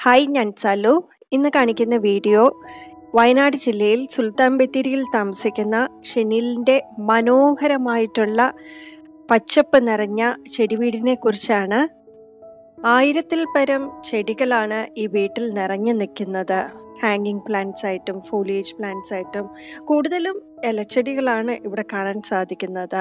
Hi ഞാൻ സലു ഇന്ന് കാണിക്കുന്ന വീഡിയോ വയനാട് ജില്ലയിൽ സുൽത്താൻ ബത്തേരിയിൽ താമസിക്കുന്ന ഷെനിലിൻ്റെ മനോഹരമായിട്ടുള്ള പച്ചപ്പ് നിറഞ്ഞ ചെടിവീടിനെ കുറിച്ചാണ് ആയിരത്തിൽ പരം ചെടികളാണ് ഈ വീട്ടിൽ നിറഞ്ഞു നിൽക്കുന്നത് ഹാങ്ങിങ് പ്ലാന്റ്സ് ആയിട്ടും ഫോളിയേജ് പ്ലാന്റ്സ് ആയിട്ടും കൂടുതലും ഇലച്ചെടികളാണ് ഇവിടെ കാണാൻ സാധിക്കുന്നത്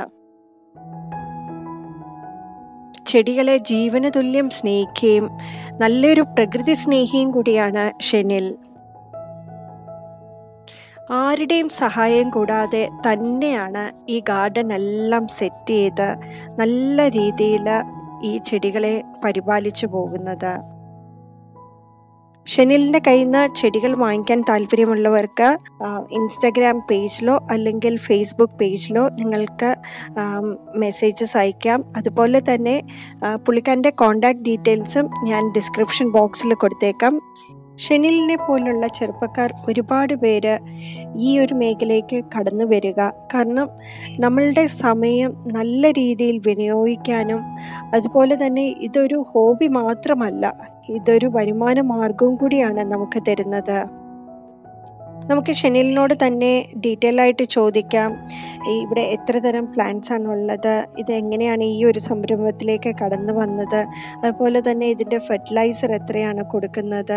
ചെടികളെ ജീവന തുല്യം സ്നേഹിക്കുകയും നല്ലൊരു പ്രകൃതി സ്നേഹിയും കൂടിയാണ് ഷെനിൽ ആരുടെയും സഹായം കൂടാതെ തന്നെയാണ് ഈ ഗാർഡൻ എല്ലാം സെറ്റ് ചെയ്ത് നല്ല രീതിയിൽ ഈ ചെടികളെ പരിപാലിച്ചു പോകുന്നത് ഷെനിലിൻ്റെ കയ്യിൽ നിന്ന് ചെടികൾ വാങ്ങിക്കാൻ താല്പര്യമുള്ളവർക്ക് ഇൻസ്റ്റഗ്രാം പേജിലോ അല്ലെങ്കിൽ ഫേസ്ബുക്ക് പേജിലോ നിങ്ങൾക്ക് മെസ്സേജസ് അയക്കാം അതുപോലെ തന്നെ പുള്ളിക്കാരൻ്റെ കോണ്ടാക്ട് ഡീറ്റെയിൽസും ഞാൻ ഡിസ്ക്രിപ്ഷൻ ബോക്സിൽ കൊടുത്തേക്കാം ഷെനിലിനെ പോലുള്ള ചെറുപ്പക്കാർ ഒരുപാട് പേര് ഈ ഒരു മേഖലയ്ക്ക് കടന്നു വരിക കാരണം നമ്മളുടെ സമയം നല്ല രീതിയിൽ വിനിയോഗിക്കാനും അതുപോലെ തന്നെ ഇതൊരു ഹോബി മാത്രമല്ല ഇതൊരു വരുമാന മാർഗവും കൂടിയാണ് നമുക്ക് തരുന്നത് നമുക്ക് ഷെനിലിനോട് തന്നെ ഡീറ്റെയിൽ ആയിട്ട് ചോദിക്കാം ഇവിടെ എത്ര തരം പ്ലാന്റ്സ് ആണ് ഉള്ളത് ഇത് എങ്ങനെയാണ് ഈ ഒരു സംരംഭത്തിലേക്ക് കടന്നു വന്നത് അതുപോലെ തന്നെ ഇതിൻ്റെ ഫെർട്ടിലൈസർ എത്രയാണ് കൊടുക്കുന്നത്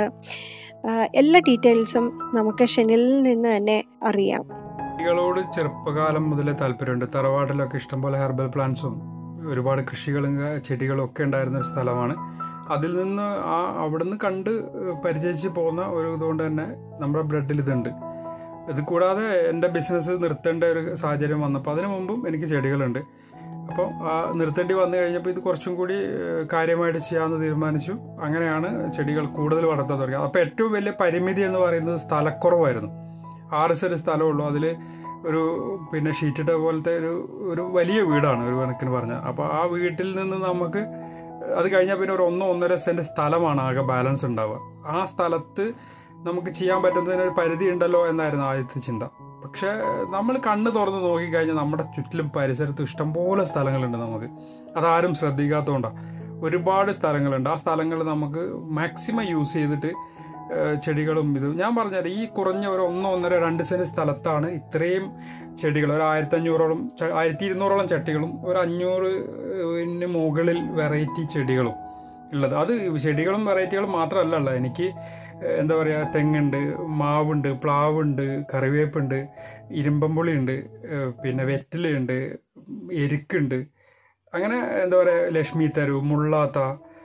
എല്ലാ ഡീറ്റെയിൽസും നമുക്ക് ഷെനിലിൽ നിന്ന് തന്നെ അറിയാം ചെടികളോട് ചെറുപ്പകാലം മുതലേ താല്പര്യമുണ്ട് തറവാട്ടിലൊക്കെ ഇഷ്ടംപോലെ ഹെർബൽ പ്ലാന്റ്സും ഒരുപാട് കൃഷികളും ചെടികളും ഒക്കെ ഉണ്ടായിരുന്ന ഒരു സ്ഥലമാണ് അതിൽ നിന്ന് ആ അവിടുന്ന് കണ്ട് പരിചയിച്ച് പോകുന്ന ഒരു ഇതുകൊണ്ട് തന്നെ നമ്മുടെ ബ്ലഡിൽ ഇതുണ്ട് ഇത് കൂടാതെ എൻ്റെ ബിസിനസ് നിർത്തേണ്ട ഒരു സാഹചര്യം വന്നപ്പോൾ അതിനു മുമ്പും എനിക്ക് ചെടികളുണ്ട് അപ്പോൾ ആ നിർത്തേണ്ടി വന്നു കഴിഞ്ഞപ്പോൾ ഇത് കുറച്ചും കൂടി കാര്യമായിട്ട് ചെയ്യാമെന്ന് തീരുമാനിച്ചു അങ്ങനെയാണ് ചെടികൾ കൂടുതൽ വളർത്താൻ തുടങ്ങി അപ്പോൾ ഏറ്റവും വലിയ പരിമിതി എന്ന് പറയുന്നത് സ്ഥലക്കുറവായിരുന്നു ആറ് സെൻറ്റ് സ്ഥലമുള്ളൂ അതിൽ ഒരു പിന്നെ ഷീറ്റിട്ട പോലത്തെ ഒരു ഒരു വലിയ വീടാണ് ഒരു കണക്കിന് പറഞ്ഞാൽ അപ്പോൾ ആ വീട്ടിൽ നിന്ന് നമുക്ക് അത് കഴിഞ്ഞാൽ പിന്നെ ഒരു ഒന്നോ ഒന്നര സെൻറ്റ് സ്ഥലമാണ് ആകെ ബാലൻസ് ഉണ്ടാവുക ആ സ്ഥലത്ത് നമുക്ക് ചെയ്യാൻ പറ്റുന്നതിന് ഒരു പരിധി ഉണ്ടല്ലോ എന്നായിരുന്നു ആദ്യത്തെ ചിന്ത പക്ഷേ നമ്മൾ കണ്ണ് തുറന്ന് നോക്കിക്കഴിഞ്ഞാൽ നമ്മുടെ ചുറ്റിലും പരിസരത്തും ഇഷ്ടംപോലെ സ്ഥലങ്ങളുണ്ട് നമുക്ക് അതാരും ശ്രദ്ധിക്കാത്തതുകൊണ്ടാണ് ഒരുപാട് സ്ഥലങ്ങളുണ്ട് ആ സ്ഥലങ്ങൾ നമുക്ക് മാക്സിമം യൂസ് ചെയ്തിട്ട് ചെടികളും ഇത് ഞാൻ പറഞ്ഞാൽ ഈ കുറഞ്ഞ ഒരു ഒന്നോ ഒന്നര രണ്ട് സെൻറ്റ് സ്ഥലത്താണ് ഇത്രയും ചെടികൾ ഒരു ആയിരത്തി അഞ്ഞൂറോളം ആയിരത്തി ഇരുന്നൂറോളം ചട്ടികളും ഒരു അഞ്ഞൂറിന് മുകളിൽ വെറൈറ്റി ചെടികളും ഉള്ളത് അത് ചെടികളും വെറൈറ്റികളും മാത്രമല്ല ഉള്ളത് എനിക്ക് എന്താ പറയുക തെങ്ങുണ്ട് മാവുണ്ട് പ്ലാവുണ്ട് കറിവേപ്പുണ്ട് ഇരുമ്പമ്പുളിയുണ്ട് പിന്നെ വെറ്റിലുണ്ട് എരുക്കുണ്ട് അങ്ങനെ എന്താ പറയുക ലക്ഷ്മി തരു മുള്ളാത്ത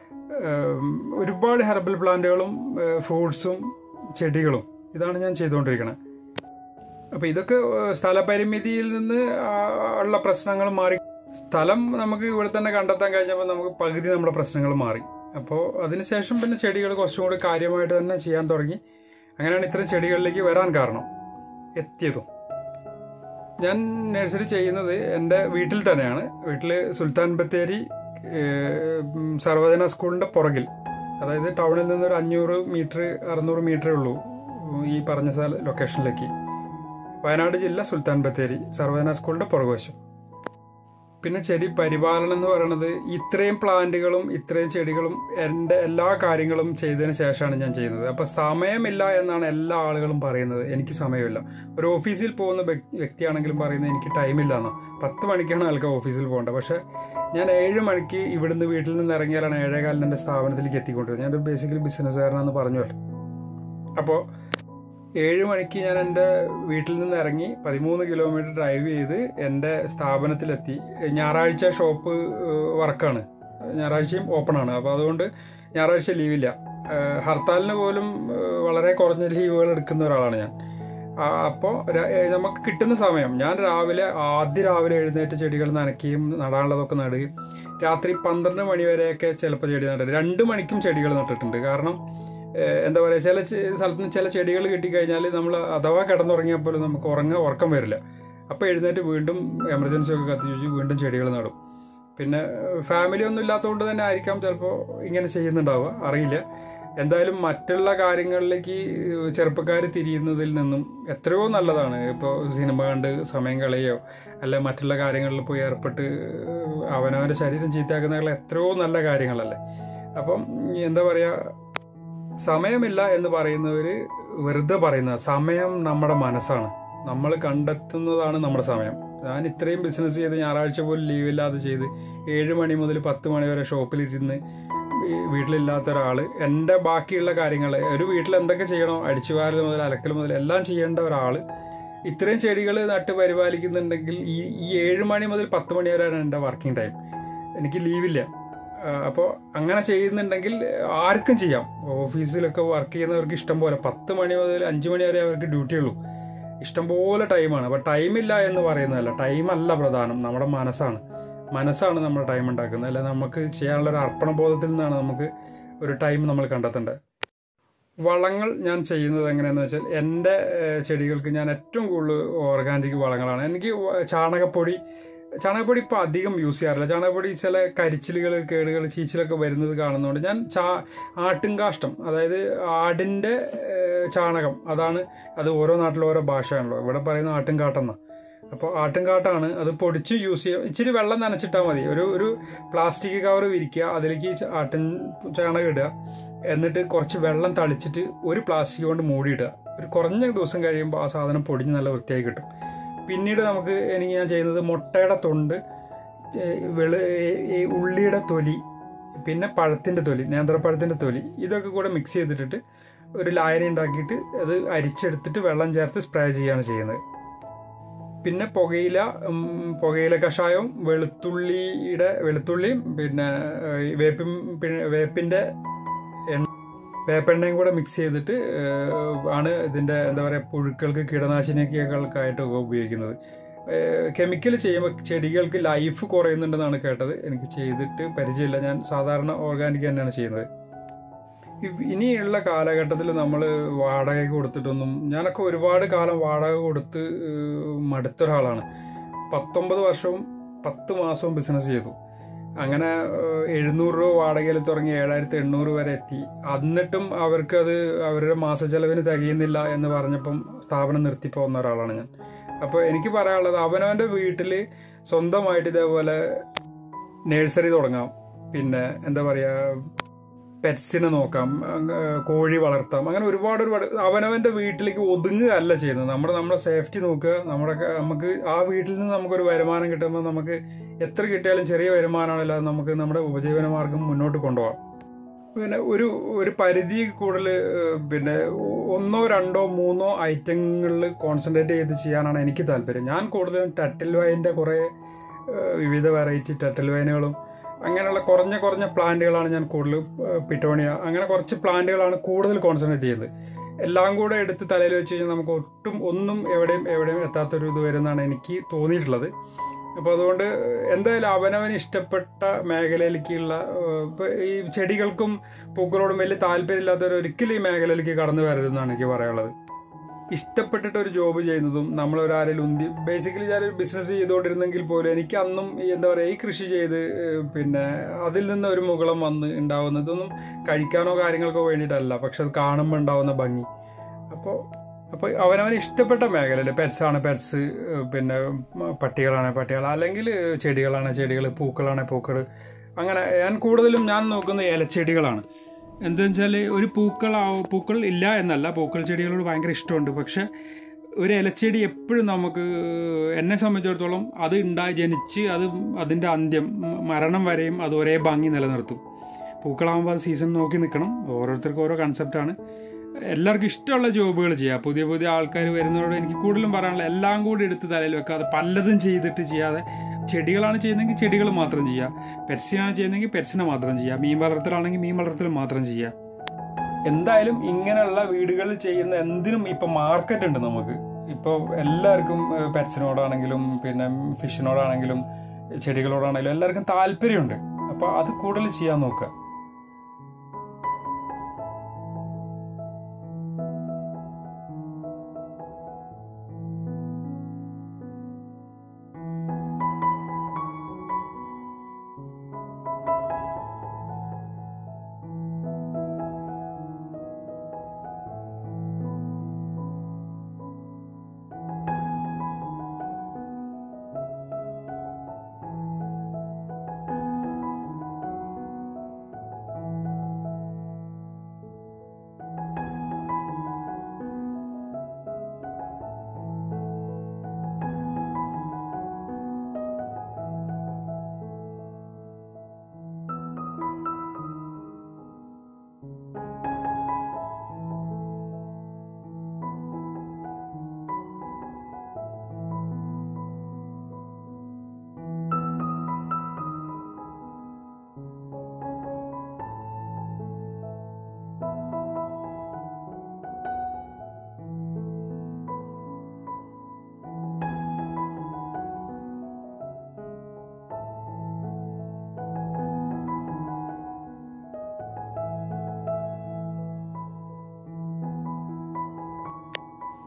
ഒരുപാട് ഹെർബൽ പ്ലാന്റുകളും ഫ്രൂട്ട്സും ചെടികളും ഇതാണ് ഞാൻ ചെയ്തുകൊണ്ടിരിക്കുന്നത് അപ്പോൾ ഇതൊക്കെ സ്ഥലപരിമിതിയിൽ നിന്ന് ഉള്ള പ്രശ്നങ്ങൾ മാറി സ്ഥലം നമുക്ക് ഇവിടെ തന്നെ കണ്ടെത്താൻ കഴിഞ്ഞപ്പോൾ നമുക്ക് പകുതി നമ്മുടെ പ്രശ്നങ്ങൾ മാറി അപ്പോൾ അതിനുശേഷം പിന്നെ ചെടികൾ കുറച്ചും കൂടി കാര്യമായിട്ട് തന്നെ ചെയ്യാൻ തുടങ്ങി അങ്ങനെയാണ് ഇത്തരം ചെടികളിലേക്ക് വരാൻ കാരണം എത്തിയതും ഞാൻ നഴ്സറി ചെയ്യുന്നത് എൻ്റെ വീട്ടിൽ തന്നെയാണ് വീട്ടിൽ സുൽത്താൻ ബത്തേരി സർവജന സ്കൂളിൻ്റെ പുറകിൽ അതായത് ടൗണിൽ നിന്ന് ഒരു അഞ്ഞൂറ് മീറ്റർ അറുന്നൂറ് മീറ്ററേ ഉള്ളൂ ഈ പറഞ്ഞ സ്ഥല ലൊക്കേഷനിലേക്ക് വയനാട് ജില്ല സുൽത്താൻ ബത്തേരി സർവജന സ്കൂളിൻ്റെ പുറകുവശം പിന്നെ ചെടി പരിപാലനം എന്ന് പറയുന്നത് ഇത്രയും പ്ലാന്റുകളും ഇത്രയും ചെടികളും എൻ്റെ എല്ലാ കാര്യങ്ങളും ചെയ്തതിന് ശേഷമാണ് ഞാൻ ചെയ്യുന്നത് അപ്പോൾ സമയമില്ല എന്നാണ് എല്ലാ ആളുകളും പറയുന്നത് എനിക്ക് സമയമില്ല ഒരു ഓഫീസിൽ പോകുന്ന വ്യക്തിയാണെങ്കിലും പറയുന്നത് എനിക്ക് ടൈമില്ല എന്നാണ് പത്ത് മണിക്കാണ് ആൾക്ക് ഓഫീസിൽ പോകേണ്ടത് പക്ഷേ ഞാൻ ഏഴ് മണിക്ക് ഇവിടുന്ന് വീട്ടിൽ നിന്ന് ഇറങ്ങിയാലാണ് ഏഴേകാലിന് എൻ്റെ സ്ഥാപനത്തിലേക്ക് എത്തിക്കൊണ്ടിരുന്നത് ഞാനൊരു ബേസിക്കലി ബിസിനസ്സുകാരനാണെന്ന് പറഞ്ഞല്ലോ അപ്പോൾ ഏഴ് മണിക്ക് ഞാൻ എൻ്റെ വീട്ടിൽ നിന്ന് ഇറങ്ങി പതിമൂന്ന് കിലോമീറ്റർ ഡ്രൈവ് ചെയ്ത് എൻ്റെ സ്ഥാപനത്തിലെത്തി ഞായറാഴ്ച ഷോപ്പ് വർക്കാണ് ഞായറാഴ്ചയും ഓപ്പൺ ആണ് അപ്പോൾ അതുകൊണ്ട് ഞായറാഴ്ച ലീവില്ല ഹർത്താലിന് പോലും വളരെ കുറഞ്ഞ ലീവുകൾ എടുക്കുന്ന ഒരാളാണ് ഞാൻ അപ്പോൾ നമുക്ക് കിട്ടുന്ന സമയം ഞാൻ രാവിലെ ആദ്യ രാവിലെ എഴുന്നേറ്റ് ചെടികൾ നനയ്ക്കുകയും നടാനുള്ളതൊക്കെ നടുകയും രാത്രി പന്ത്രണ്ട് മണി വരെയൊക്കെ ചിലപ്പോൾ ചെടി നട്ടത് രണ്ട് മണിക്കും ചെടികൾ നട്ടിട്ടുണ്ട് കാരണം എന്താ പറയുക ചില സ്ഥലത്ത് നിന്ന് ചില ചെടികൾ കിട്ടിക്കഴിഞ്ഞാൽ നമ്മൾ അഥവാ കിടന്നുറങ്ങിയാൽ പോലും നമുക്ക് ഉറങ്ങാൻ ഉറക്കം വരില്ല അപ്പോൾ എഴുന്നേറ്റ് വീണ്ടും എമർജൻസി ഒക്കെ കത്തിച്ച് വീണ്ടും ചെടികൾ നടും പിന്നെ ഫാമിലി ഒന്നും ഇല്ലാത്തതുകൊണ്ട് തന്നെ ആയിരിക്കാം ചിലപ്പോൾ ഇങ്ങനെ ചെയ്യുന്നുണ്ടാവുക അറിയില്ല എന്തായാലും മറ്റുള്ള കാര്യങ്ങളിലേക്ക് ചെറുപ്പക്കാർ തിരിയുന്നതിൽ നിന്നും എത്രയോ നല്ലതാണ് ഇപ്പോൾ സിനിമ കണ്ട് സമയം കളയോ അല്ല മറ്റുള്ള കാര്യങ്ങളിൽ പോയി ഏർപ്പെട്ട് അവനവൻ്റെ ശരീരം ചീത്തയാക്കുന്നതിൽ എത്രയോ നല്ല കാര്യങ്ങളല്ലേ അപ്പം എന്താ പറയുക സമയമില്ല എന്ന് പറയുന്നവർ വെറുതെ പറയുന്ന സമയം നമ്മുടെ മനസ്സാണ് നമ്മൾ കണ്ടെത്തുന്നതാണ് നമ്മുടെ സമയം ഞാൻ ഇത്രയും ബിസിനസ് ചെയ്ത് ഞായറാഴ്ച പോലും ലീവില്ലാതെ ചെയ്ത് ഏഴ് മണി മുതൽ പത്ത് മണി വരെ ഷോപ്പിലിരുന്ന് ഈ വീട്ടിലില്ലാത്ത ഒരാൾ എൻ്റെ ബാക്കിയുള്ള കാര്യങ്ങൾ ഒരു വീട്ടിൽ എന്തൊക്കെ ചെയ്യണോ അടിച്ചുവാരൽ മുതൽ അലക്കൽ മുതൽ എല്ലാം ചെയ്യേണ്ട ഒരാൾ ഇത്രയും ചെടികൾ നട്ട് പരിപാലിക്കുന്നുണ്ടെങ്കിൽ ഈ ഈ ഏഴ് മണി മുതൽ പത്ത് മണി വരെയാണ് എൻ്റെ വർക്കിംഗ് ടൈം എനിക്ക് ലീവില്ല അപ്പോൾ അങ്ങനെ ചെയ്യുന്നുണ്ടെങ്കിൽ ആർക്കും ചെയ്യാം ഓഫീസിലൊക്കെ വർക്ക് ചെയ്യുന്നവർക്ക് ഇഷ്ടം പോലെ പത്ത് മണി മുതൽ അഞ്ച് മണി വരെ അവർക്ക് ഡ്യൂട്ടി ഉള്ളൂ ഇഷ്ടംപോലെ ടൈമാണ് അപ്പോൾ ടൈമില്ല എന്ന് പറയുന്നതല്ല ടൈമല്ല പ്രധാനം നമ്മുടെ മനസ്സാണ് മനസ്സാണ് നമ്മൾ ടൈം ഉണ്ടാക്കുന്നത് അല്ല നമുക്ക് ചെയ്യാനുള്ള ഒരു അർപ്പണബോധത്തിൽ നിന്നാണ് നമുക്ക് ഒരു ടൈം നമ്മൾ കണ്ടെത്തേണ്ടത് വളങ്ങൾ ഞാൻ ചെയ്യുന്നത് എങ്ങനെയാണെന്ന് വെച്ചാൽ എൻ്റെ ഏഹ്, ചെടികൾക്ക് ഞാൻ ഏറ്റവും കൂടുതൽ ഓർഗാനിക് വളങ്ങളാണ് എനിക്ക് വ- ചാണകപ്പൊടി ചാണകപ്പൊടി ഇപ്പോൾ അധികം യൂസ് ചെയ്യാറില്ല ചാണകപ്പൊടി ചില കരിച്ചിലുകൾ കേടുകൾ ചീച്ചിലൊക്കെ വരുന്നത് കാണുന്നതുകൊണ്ട് ഞാൻ ചാ ആട്ടിൻകാഷ്ടം അതായത് ആടിൻ്റെ ഏഹ്, ചാണകം അതാണ് അത് ഓരോ നാട്ടിലും ഓരോ ഭാഷയാണല്ലോ ഇവിടെ പറയുന്ന ആട്ടിൻകാട്ടെന്നാണ് അപ്പോൾ ആട്ടിൻകാട്ടാണ് അത് പൊടിച്ച് യൂസ് ചെയ്യുക ഇച്ചിരി വെള്ളം നനച്ചിട്ടാൽ മതി ഒരു ഒരു പ്ലാസ്റ്റിക് കവർ വിരിക്കുക അതിലേക്ക് ഈ ച- ആട്ടിൻ ചാണകം ഇടുക എന്നിട്ട് കുറച്ച് വെള്ളം തളിച്ചിട്ട് ഒരു പ്ലാസ്റ്റിക് കൊണ്ട് മൂടിയിടുക ഒരു കുറഞ്ഞ ദിവസം കഴിയുമ്പോൾ ആ സാധനം പൊടിഞ്ഞ് നല്ല വൃത്തിയായി കിട്ടും പിന്നീട് നമുക്ക് എനിക്ക് ഞാൻ ചെയ്യുന്നത് മുട്ടയുടെ തൊണ്ട് ഏ, വെളു ഏ, ഈ ഉള്ളിയുടെ തൊലി പിന്നെ പഴത്തിൻ്റെ തൊലി നേന്ത്രപ്പഴത്തിൻ്റെ തൊലി ഇതൊക്കെ കൂടെ മിക്സ് ചെയ്തിട്ടിട്ട് ഒരു ലായനി ഉണ്ടാക്കിയിട്ട് അത് അരിച്ചെടുത്തിട്ട് വെള്ളം ചേർത്ത് സ്പ്രേ ചെയ്യുകയാണ് ചെയ്യുന്നത് പിന്നെ പുകയില ഉം, പുകയില കഷായവും വെളുത്തുള്ളിയുടെ വെളുത്തുള്ളിയും പിന്നെ ഏഹ്, വേപ്പിൻ പിന്നെ വേപ്പിൻ്റെ എണ്ണ വേപ്പെണ്ണയും കൂടെ മിക്സ് ചെയ്തിട്ട് ഏഹ്, ആണ് ഇതിൻ്റെ എന്താ പറയുക പുഴുക്കൾക്ക് കീടനാശിനിയൊക്കെ ആയിട്ട് ഉപയോഗിക്കുന്നത് കെമിക്കൽ ചെയ്യുമ്പോൾ ചെടികൾക്ക് ലൈഫ് കുറയുന്നുണ്ടെന്നാണ് കേട്ടത് എനിക്ക് ചെയ്തിട്ട് പരിചയമില്ല ഞാൻ സാധാരണ ഓർഗാനിക് തന്നെയാണ് ചെയ്യുന്നത് ഇ- ഇനിയുള്ള കാലഘട്ടത്തിൽ നമ്മൾ വാടകയ്ക്ക് കൊടുത്തിട്ടൊന്നും ഞാനൊക്കെ ഒരുപാട് കാലം വാടക കൊടുത്ത് ഏഹ്, മടുത്ത ഒരാളാണ് പത്തൊമ്പത് വർഷവും പത്ത് മാസവും ബിസിനസ് ചെയ്തു അങ്ങനെ ഏഹ്, എഴുന്നൂറ് രൂപ വാടകയിൽ തുടങ്ങി ഏഴായിരത്തി എണ്ണൂറ് വരെ എത്തി എന്നിട്ടും അവർക്കത് അവരുടെ മാസച്ചെലവിന് തികയുന്നില്ല എന്ന് പറഞ്ഞപ്പം സ്ഥാപനം നിർത്തിപ്പോകുന്ന ഒരാളാണ് ഞാൻ അപ്പോൾ എനിക്ക് പറയാനുള്ളത് അവനവൻ്റെ വീട്ടിൽ സ്വന്തമായിട്ട് ഇതേപോലെ നേഴ്സറി തുടങ്ങാം പിന്നെ എന്താ പറയുക പെറ്റ്സിനെ നോക്കാം അങ്ങ് കോഴി വളർത്താം അങ്ങനെ ഒരുപാട് ഒരുപാട് അവനവൻ്റെ വീട്ടിലേക്ക് ഒതുങ്ങുകയല്ല ചെയ്യുന്നത് നമ്മുടെ നമ്മുടെ സേഫ്റ്റി നോക്കുക നമ്മുടെ ക- നമുക്ക് ആ വീട്ടിൽ നിന്ന് നമുക്കൊരു വരുമാനം കിട്ടുമ്പോൾ നമുക്ക് എത്ര കിട്ടിയാലും ചെറിയ വരുമാനമാണല്ലോ അത് നമുക്ക് നമ്മുടെ ഉപജീവന മാർഗം മുന്നോട്ട് കൊണ്ടുപോകാം പിന്നെ ഒരു ഒരു പരിധി കൂടുതൽ പിന്നെ ഒന്നോ രണ്ടോ മൂന്നോ ഐറ്റങ്ങളിൽ കോൺസെൻട്രേറ്റ് ചെയ്ത് ചെയ്യാനാണ് എനിക്ക് താല്പര്യം ഞാൻ കൂടുതലും ടട്ടിൽ വൈൻ്റെ കുറേ ഏഹ്, വിവിധ വെറൈറ്റി ടട്ടിൽ വൈനുകളും അങ്ങനെയുള്ള കുറഞ്ഞ കുറഞ്ഞ പ്ലാന്റുകളാണ് ഞാൻ കൂടുതൽ ഏഹ്, പിറ്റോണിയ അങ്ങനെ കുറച്ച് പ്ലാന്റുകളാണ് കൂടുതൽ കോൺസെൻട്രേറ്റ് ചെയ്യുന്നത് എല്ലാം കൂടെ എടുത്ത് തലയിൽ വെച്ച് കഴിഞ്ഞാൽ നമുക്ക് ഒട്ടും ഒന്നും എവിടെയും എവിടെയും എത്താത്തൊരു ഇത് വരുമെന്നാണ് എനിക്ക് തോന്നിയിട്ടുള്ളത് അപ്പോൾ അതുകൊണ്ട് എന്തായാലും അവനവന് ഇഷ്ടപ്പെട്ട മേഖലയിലേക്കുള്ള ഏഹ്, ഇപ്പൊ ഈ ചെടികൾക്കും പൂക്കളോടും വലിയ താല്പര്യമില്ലാത്തവർ ഒരിക്കലും ഈ മേഖലയിലേക്ക് കടന്നു വരരുതെന്നാണ് എനിക്ക് പറയാനുള്ളത് ഇഷ്ടപ്പെട്ടിട്ട് ഒരു ജോബ് ചെയ്യുന്നതും നമ്മൾ ഒരാരെങ്കിലും ഉന്തി ബേസിക്കലി ഞാൻ ബിസിനസ് ചെയ്തുകൊണ്ടിരുന്നെങ്കിൽ പോലും എനിക്ക് അന്നും ഈ എന്താ പറയുക ഈ കൃഷി ചെയ്ത് ഏഹ്, പിന്നെ അതിൽ നിന്ന് ഒരു മുകളം വന്ന് ഉണ്ടാവുന്നതൊന്നും കഴിക്കാനോ കാര്യങ്ങൾക്കോ വേണ്ടിയിട്ടല്ല പക്ഷെ അത് കാണുമ്പോൾ ഉണ്ടാവുന്ന ഭംഗി അപ്പോൾ അപ്പോൾ അവനവന് ഇഷ്ടപ്പെട്ട മേഖലയിൽ പെറ്റ്സാണ് പെറ്റ്സ് പിന്നെ മ- പട്ടികളാണ് പട്ടികൾ അല്ലെങ്കിൽ ചെടികളാണ് ചെടികൾ പൂക്കളാണ് പൂക്കൾ അങ്ങനെ ഞാൻ കൂടുതലും ഞാൻ നോക്കുന്ന ഇലച്ചെടികളാണ് എന്താണെന്ന് വെച്ചാൽ ഒരു പൂക്കൾ പൂക്കൾ ഇല്ല എന്നല്ല പൂക്കൾ ചെടികളോട് ഭയങ്കര ഇഷ്ടമുണ്ട് പക്ഷെ ഒരു ഇലച്ചെടി എപ്പോഴും നമുക്ക് എന്നെ സംബന്ധിച്ചിടത്തോളം അത് ഉണ്ടായി ജനിച്ച് അത് അതിൻ്റെ അന്ത്യം മ- മരണം വരെയും അത് ഒരേ ഭംഗി നിലനിർത്തും പൂക്കളാകുമ്പോൾ അത് സീസൺ നോക്കി നിൽക്കണം ഓരോരുത്തർക്കും ഓരോ കൺസെപ്റ്റാണ് എല്ലാവർക്കും ഇഷ്ടമുള്ള ജോബുകൾ ചെയ്യുക പുതിയ പുതിയ ആൾക്കാർ വരുന്നതോട് എനിക്ക് കൂടുതലും പറയാനുള്ള എല്ലാം കൂടി എടുത്ത് തലയിൽ വെക്കാതെ പലതും ചെയ്തിട്ട് ചെയ്യാതെ ചെടികളാണ് ചെയ്യുന്നതെങ്കിൽ ചെടികൾ മാത്രം ചെയ്യുക പെറ്റ്സിനാണ് ചെയ്യുന്നതെങ്കിൽ പെറ്റ്സിനെ മാത്രം ചെയ്യുക മീൻ വളർത്തലാണെങ്കിൽ മീൻ വളർത്തൽ മാത്രം ചെയ്യുക എന്തായാലും ഇങ്ങനെയുള്ള വീടുകളിൽ ചെയ്യുന്ന എന്തിനും ഇപ്പം മാർക്കറ്റ് ഉണ്ട് നമുക്ക് ഇപ്പോൾ എല്ലാവർക്കും പെറ്റ്സിനോടാണെങ്കിലും പിന്നെ ഫിഷിനോടാണെങ്കിലും ചെടികളോടാണെങ്കിലും എല്ലാവർക്കും താല്പര്യമുണ്ട് അപ്പോൾ അത് കൂടുതൽ ചെയ്യാൻ നോക്കുക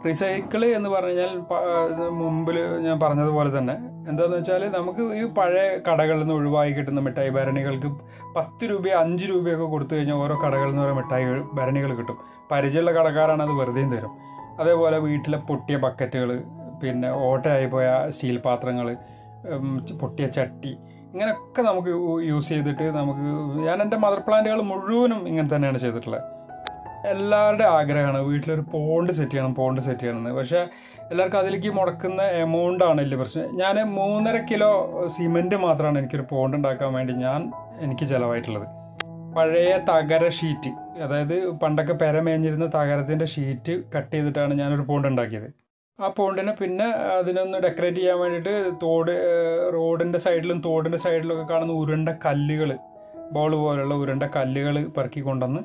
റീസൈക്കിൾ എന്ന് പറഞ്ഞു കഴിഞ്ഞാൽ പ- ഇത് മുമ്പിൽ ഞാൻ പറഞ്ഞതുപോലെ തന്നെ എന്താണെന്ന് വെച്ചാൽ നമുക്ക് ഈ പഴയ കടകളിൽ നിന്ന് ഒഴിവായി കിട്ടുന്ന മിഠായി ഭരണികൾക്ക് പത്ത് രൂപ അഞ്ച് രൂപയൊക്കെ കൊടുത്തു കഴിഞ്ഞാൽ ഓരോ കടകളിൽ നിന്ന് ഓരോ മിഠായി ഭരണികൾ കിട്ടും പരിചയമുള്ള കടക്കാരാണ് അത് വെറുതെയും തരും അതേപോലെ വീട്ടിലെ പൊട്ടിയ ബക്കറ്റുകൾ പിന്നെ ഓട്ടയായി പോയ സ്റ്റീൽ പാത്രങ്ങൾ പൊട്ടിയ ചട്ടി ഇങ്ങനെയൊക്കെ നമുക്ക് യൂസ് ചെയ്തിട്ട് നമുക്ക് ഞാൻ എൻ്റെ മദർ പ്ലാന്റുകൾ മുഴുവനും ഇങ്ങനെ തന്നെയാണ് ചെയ്തിട്ടുള്ളത് എല്ലാവരുടെ ആഗ്രഹമാണ് വീട്ടിലൊരു പോണ്ട് സെറ്റ് ചെയ്യണം പോണ്ട് സെറ്റ് ചെയ്യണമെന്ന് പക്ഷേ എല്ലാവർക്കും അതിലേക്ക് മുടക്കുന്ന എമൗണ്ട് ആണ് വലിയ പ്രശ്നം ഞാൻ മൂന്നര കിലോ സിമെൻറ്റ് മാത്രമാണ് എനിക്കൊരു പോണ്ട് ഉണ്ടാക്കാൻ വേണ്ടി ഞാൻ എനിക്ക് ചിലവായിട്ടുള്ളത് പഴയ തകര ഷീറ്റ് അതായത് പണ്ടൊക്കെ പെര മേഞ്ഞിരുന്ന തകരത്തിൻ്റെ ഷീറ്റ് കട്ട് ചെയ്തിട്ടാണ് ഞാനൊരു പോണ്ട് ഉണ്ടാക്കിയത് ആ പോണ്ടിനെ പിന്നെ അതിനൊന്ന് ഡെക്കറേറ്റ് ചെയ്യാൻ വേണ്ടിയിട്ട് തോട് റോഡിൻ്റെ സൈഡിലും തോടിൻ്റെ സൈഡിലും ഒക്കെ കാണുന്ന ഉരുണ്ട കല്ലുകൾ ബോൾ പോലുള്ള ഉരുണ്ട കല്ലുകൾ പെറുക്കി കൊണ്ടുവന്ന്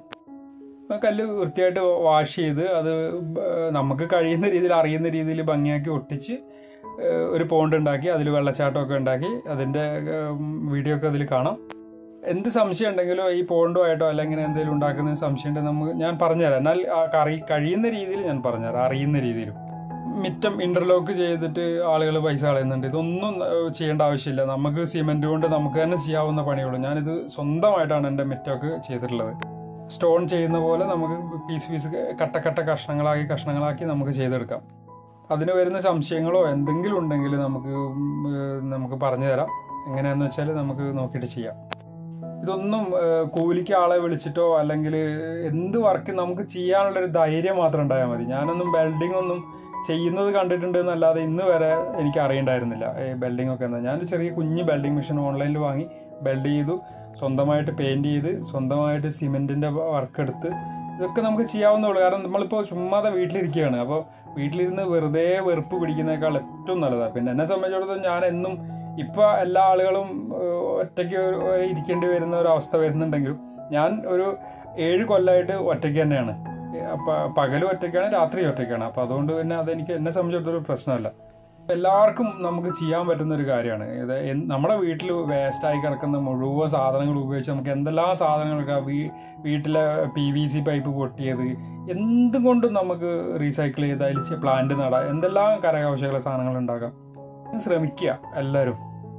ആ കല്ല് വൃത്തിയായിട്ട് വാഷ് ചെയ്ത് അത് ബ- നമുക്ക് കഴിയുന്ന രീതിയിൽ അറിയുന്ന രീതിയിൽ ഭംഗിയാക്കി ഒട്ടിച്ച് ഏഹ്, ഒരു പോണ്ട് ഉണ്ടാക്കി അതിൽ വെള്ളച്ചാട്ടമൊക്കെ ഉണ്ടാക്കി അതിൻ്റെ വീഡിയോ ഒക്കെ അതിൽ കാണാം എന്ത് സംശയം ഉണ്ടെങ്കിലോ ഈ പോണ്ടുമായിട്ടോ അല്ലെങ്കിൽ എന്തെങ്കിലും ഉണ്ടാക്കുന്ന സംശയം ഉണ്ടെങ്കിൽ നമുക്ക് ഞാൻ പറഞ്ഞുതരാം എന്നാൽ ആ കറി കഴിയുന്ന രീതിയിൽ ഞാൻ പറഞ്ഞുതരാം അറിയുന്ന രീതിയിലും മിറ്റം ഇന്റർലോക്ക് ചെയ്തിട്ട് ആളുകൾ പൈസ കളയുന്നുണ്ട് ഇതൊന്നും ഏഹ്, ചെയ്യേണ്ട ആവശ്യമില്ല നമുക്ക് സിമെന്റ് കൊണ്ട് നമുക്ക് തന്നെ ചെയ്യാവുന്ന പണിയുള്ളൂ ഞാനിത് സ്വന്തമായിട്ടാണ് എൻ്റെ മിറ്റമൊക്കെ ചെയ്തിട്ടുള്ളത് സ്റ്റോൺ ചെയ്യുന്ന പോലെ നമുക്ക് പീസ് പീസ് കട്ട കട്ട കഷ്ണങ്ങളാക്കി കഷ്ണങ്ങളാക്കി നമുക്ക് ചെയ്തെടുക്കാം അതിന് വരുന്ന സംശയങ്ങളോ എന്തെങ്കിലും ഉണ്ടെങ്കിൽ നമുക്ക് ഉം, ഏഹ്, നമുക്ക് പറഞ്ഞു തരാം എങ്ങനെയാണെന്ന് വെച്ചാൽ നമുക്ക് നോക്കിയിട്ട് ചെയ്യാം ഇതൊന്നും ഏഹ്, കൂലിക്ക് ആളെ വിളിച്ചിട്ടോ അല്ലെങ്കിൽ എന്ത് വർക്ക് നമുക്ക് ചെയ്യാനുള്ളൊരു ധൈര്യം മാത്രം ഉണ്ടായാൽ മതി ഞാനൊന്നും വെൽഡിംഗ് ഒന്നും ചെയ്യുന്നത് കണ്ടിട്ടുണ്ട് എന്നല്ലാതെ ഇന്ന് വരെ എനിക്ക് അറിയണ്ടായിരുന്നില്ല ബെൽഡിംഗ് ഒക്കെ എന്താ ഞാനൊരു ചെറിയ കുഞ്ഞ് ബെൽഡിംഗ് മെഷീൻ ഓൺലൈനിൽ വാങ്ങി ബെൽഡ് ചെയ്തു സ്വന്തമായിട്ട് പെയിന്റ് ചെയ്ത് സ്വന്തമായിട്ട് സിമെന്റിന്റെ വർക്ക് എടുത്ത് ഇതൊക്കെ നമുക്ക് ചെയ്യാവുന്നുള്ളൂ കാരണം നമ്മളിപ്പോൾ ചുമ്മാതെ വീട്ടിലിരിക്കുകയാണ് അപ്പോൾ വീട്ടിലിരുന്ന് വെറുതെ വെറുപ്പ് പിടിക്കുന്നേക്കാൾ ഏറ്റവും നല്ലതാണ് പിന്നെ എന്നെ സംബന്ധിച്ചിടത്തോളം ഞാൻ എന്നും ഇപ്പൊ എല്ലാ ആളുകളും ഏഹ്, ഒറ്റയ്ക്ക് ഒരു- ഒരു ഇരിക്കേണ്ടി വരുന്ന ഒരു അവസ്ഥ വരുന്നുണ്ടെങ്കിലും ഞാൻ ഒരു ഏഴ് കൊല്ലമായിട്ട് ഒറ്റയ്ക്ക് തന്നെയാണ് അപ്പൊ പകലും ഒറ്റയ്ക്കാണ് രാത്രി ഒറ്റയ്ക്കാണ് അപ്പൊ അതുകൊണ്ട് പിന്നെ അതെനിക്ക് എന്നെ സംബന്ധിച്ചിടത്തോളം പ്രശ്നമല്ല എല്ലാവർക്കും നമുക്ക് ചെയ്യാൻ പറ്റുന്ന ഒരു കാര്യമാണ് ഇത് എൻ- നമ്മുടെ വീട്ടിൽ വേസ്റ്റായി കിടക്കുന്ന മുഴുവൻ സാധനങ്ങൾ ഉപയോഗിച്ച് നമുക്ക് എന്തെല്ലാം സാധനങ്ങളൊക്കെ വീ വീട്ടിലെ പി വി സി പൈപ്പ് പൊട്ടിയത് എന്തും കൊണ്ടും നമുക്ക് റീസൈക്കിൾ ചെയ്ത് അതിൽ പ്ലാന്റ് നടാം എന്തെല്ലാം കരകൗശല സാധനങ്ങൾ ഉണ്ടാക്കാം ശ്രമിക്കുക എല്ലാവരും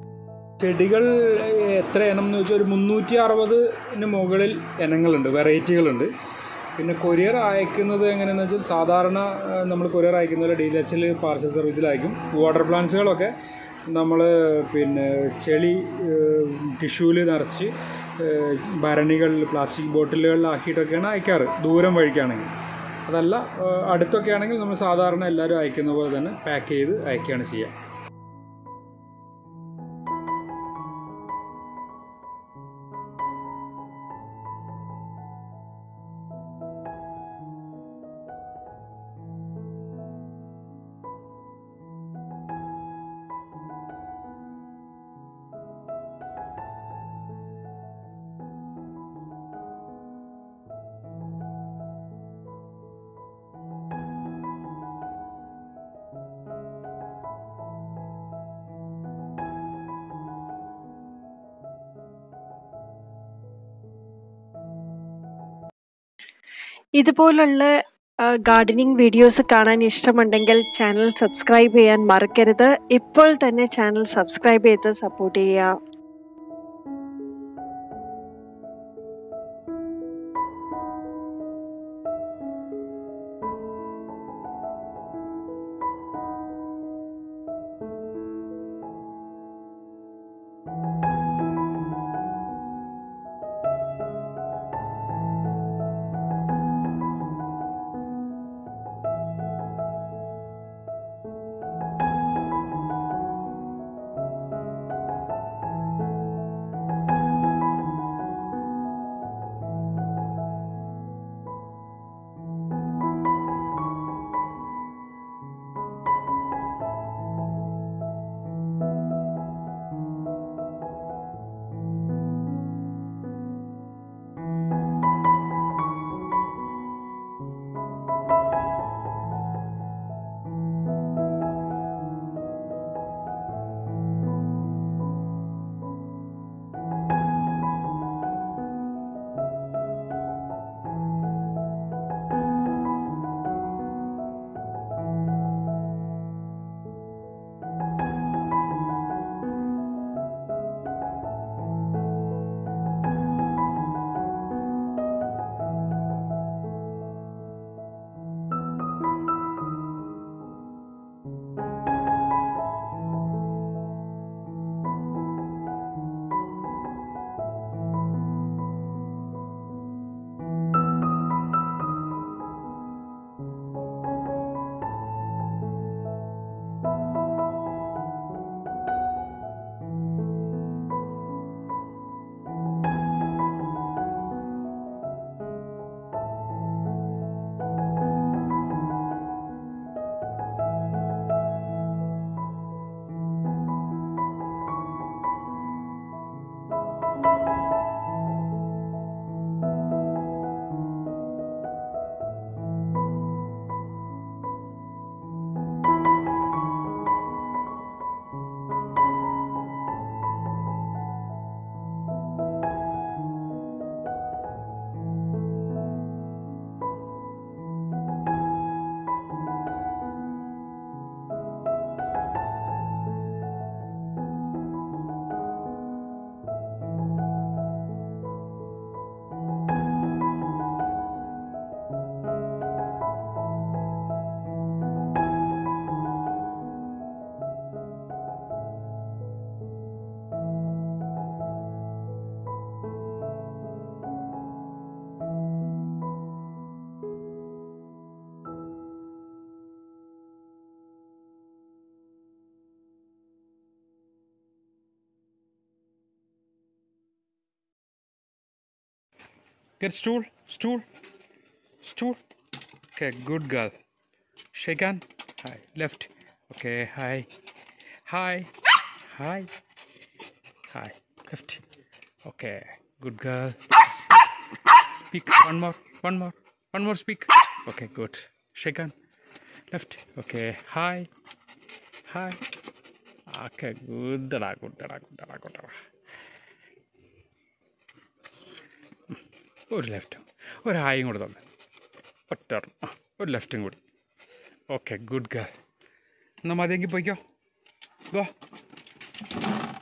ചെടികൾ എത്ര ഇനം എന്ന് വെച്ചാൽ ഒരു മുന്നൂറ്റി അറുപതിന് മുകളിൽ ഇനങ്ങളുണ്ട് വെറൈറ്റികളുണ്ട് പിന്നെ കൊറിയർ അയക്കുന്നത് എങ്ങനെയാണെന്ന് വെച്ചാൽ സാധാരണ നമ്മൾ കൊറിയർ അയക്കുന്നത് ഡി എച്ചിൽ പാർസൽ സർവീസിൽ അയക്കും വാട്ടർ പ്ലാന്റ്സുകളൊക്കെ നമ്മൾ പിന്നെ ചെളി ടിഷ്യൂവിൽ നിറച്ച് ഏഹ്, ഭരണികളിൽ പ്ലാസ്റ്റിക് ബോട്ടിലുകളിലാക്കിയിട്ടൊക്കെയാണ് അയക്കാറ് ദൂരം വഴിക്കാണെങ്കിൽ അതല്ല ഏഹ്, അടുത്തൊക്കെ ആണെങ്കിൽ നമ്മൾ സാധാരണ എല്ലാവരും അയക്കുന്ന പോലെ തന്നെ പാക്ക് ചെയ്ത് അയക്കുകയാണ് ചെയ്യുക ഇതുപോലുള്ള ഗാർഡനിങ് വീഡിയോസ് കാണാൻ ഇഷ്ടമുണ്ടെങ്കിൽ ചാനൽ സബ്സ്ക്രൈബ് ചെയ്യാൻ മറക്കരുത് ഇപ്പോൾ തന്നെ ചാനൽ സബ്സ്ക്രൈബ് ചെയ്ത് സപ്പോർട്ട് ചെയ്യുക Get stool, stool, stool. Okay, good girl. Shake hand. Hi. Left. Okay, hi. Hi. Hi. Hi. Left. Okay, good girl. Speak. Speak. One more. One more. One more speak. Okay, good. Shake hand. Left. Okay, hi. Hi. Okay, good. Da, good. Da, good. Da, good. Da. ഒരു ലെഫ്റ്റും ഒരു ഹായും കൂടെ തന്നെ ഒറ്റ ആ ഒരു ലെഫ്റ്റും കൂടി okay good girl എന്നാൽ മതിയെങ്കിൽ പോയിക്കോ ഗോ